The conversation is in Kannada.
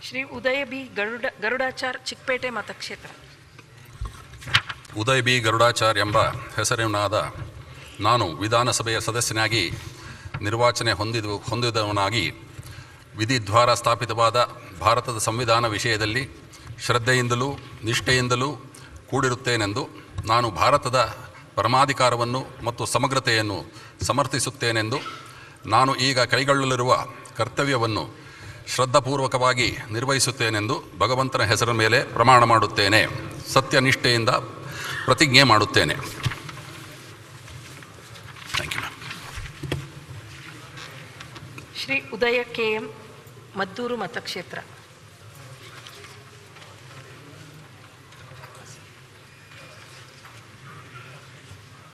ಶ್ರೀ ಉದಯ ಬಿ ಗರುಡ ಗರುಡಾಚಾರ್ ಚಿಕ್ಕಪೇಟೆ ಮತಕ್ಷೇತ್ರ ಉದಯ್ ಬಿ ಗರುಡಾಚಾರ್ ಎಂಬ ಹೆಸರಿನಾದ ನಾನು ವಿಧಾನಸಭೆಯ ಸದಸ್ಯನಾಗಿ ನಿರ್ವಾಚನೆ ಹೊಂದಿದ ಹೊಂದಿದವನಾಗಿ ವಿಧಿದ್ವಾರ ಸ್ಥಾಪಿತವಾದ ಭಾರತದ ಸಂವಿಧಾನ ವಿಷಯದಲ್ಲಿ ಶ್ರದ್ಧೆಯಿಂದಲೂ ನಿಷ್ಠೆಯಿಂದಲೂ ಕೂಡಿರುತ್ತೇನೆಂದು ನಾನು ಭಾರತದ ಪರಮಾಧಿಕಾರವನ್ನು ಮತ್ತು ಸಮಗ್ರತೆಯನ್ನು ಸಮರ್ಥಿಸುತ್ತೇನೆಂದು ನಾನು ಈಗ ಕೈಗೊಳ್ಳಲಿರುವ ಕರ್ತವ್ಯವನ್ನು ಶ್ರದ್ಧಾಪೂರ್ವಕವಾಗಿ ನಿರ್ವಹಿಸುತ್ತೇನೆಂದು ಭಗವಂತನ ಹೆಸರ ಮೇಲೆ ಪ್ರಮಾಣ ಮಾಡುತ್ತೇನೆ ಸತ್ಯನಿಷ್ಠೆಯಿಂದ ಪ್ರತಿಜ್ಞೆ ಮಾಡುತ್ತೇನೆ thank you ma'am Shri Udaya K M Maddur ಮತಕ್ಷೇತ್ರ